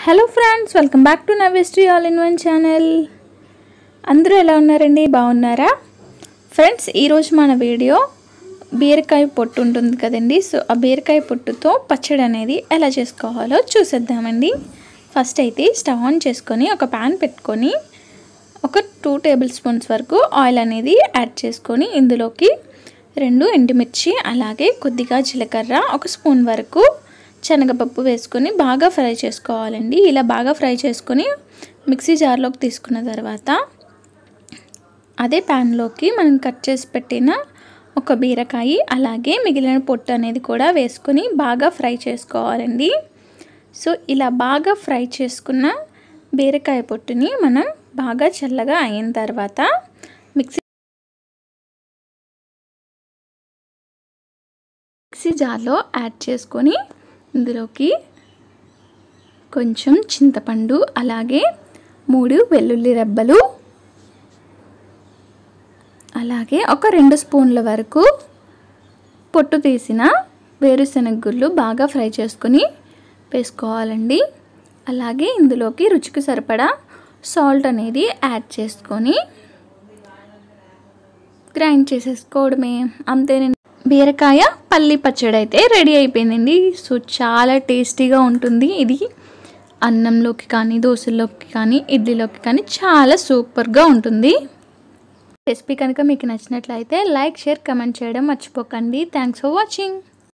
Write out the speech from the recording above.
hello friends welcome back to Navyasri all in one channel అందరూ ఎలా ఉన్నారండి బాగున్నారా ఫ్రెండ్స్ ఈరోజు మన వీడియో బీరకాయ పొట్టు ఉంటుంది కదండి సో ఆ బీరకాయ పొట్టుతో పచ్చడి అనేది ఎలా చేసుకోవాలో చూసేద్దామండి ఫస్ట్ అయితే స్టవ్ ఆన్ చేసుకొని ఒక ప్యాన్ పెట్టుకొని ఒక టూ టేబుల్ స్పూన్స్ వరకు ఆయిల్ అనేది యాడ్ చేసుకొని ఇందులోకి రెండు ఎండుమిర్చి అలాగే కొద్దిగా జీలకర్ర ఒక స్పూన్ వరకు శనగపప్పు వేసుకొని బాగా ఫ్రై చేసుకోవాలండి ఇలా బాగా ఫ్రై చేసుకొని మిక్సీ జార్లోకి తీసుకున్న తర్వాత అదే ప్యాన్లోకి మనం కట్ చేసి పెట్టిన ఒక బీరకాయ అలాగే మిగిలిన పొట్టు అనేది కూడా వేసుకొని బాగా ఫ్రై చేసుకోవాలండి సో ఇలా బాగా ఫ్రై చేసుకున్న బీరకాయ పొట్టుని మనం బాగా చల్లగా అయిన తర్వాత మిక్సీ మిక్సీ జార్లో యాడ్ చేసుకొని ఇందులోకి కొంచెం చింతపండు అలాగే మూడు వెల్లుల్లి రెబ్బలు అలాగే ఒక రెండు స్పూన్ల వరకు పొట్టు తీసిన వేరుశనగ గుళ్ళు బాగా ఫ్రై చేసుకొని వేసుకోవాలండి అలాగే ఇందులోకి రుచికి సరిపడా సాల్ట్ అనేది యాడ్ చేసుకొని గ్రైండ్ చేసేసుకోవడమే అంతేనండి బీరకాయ పల్లి పచ్చడి అయితే రెడీ అయిపోయిందండి సో చాలా టేస్టీగా ఉంటుంది ఇది అన్నంలోకి కానీ దోశల్లోకి కానీ ఇడ్లీలోకి కానీ చాలా సూపర్గా ఉంటుంది రెసిపీ కనుక మీకు నచ్చినట్లయితే లైక్ షేర్ కమెంట్ చేయడం మర్చిపోకండి థ్యాంక్స్ ఫర్ వాచింగ్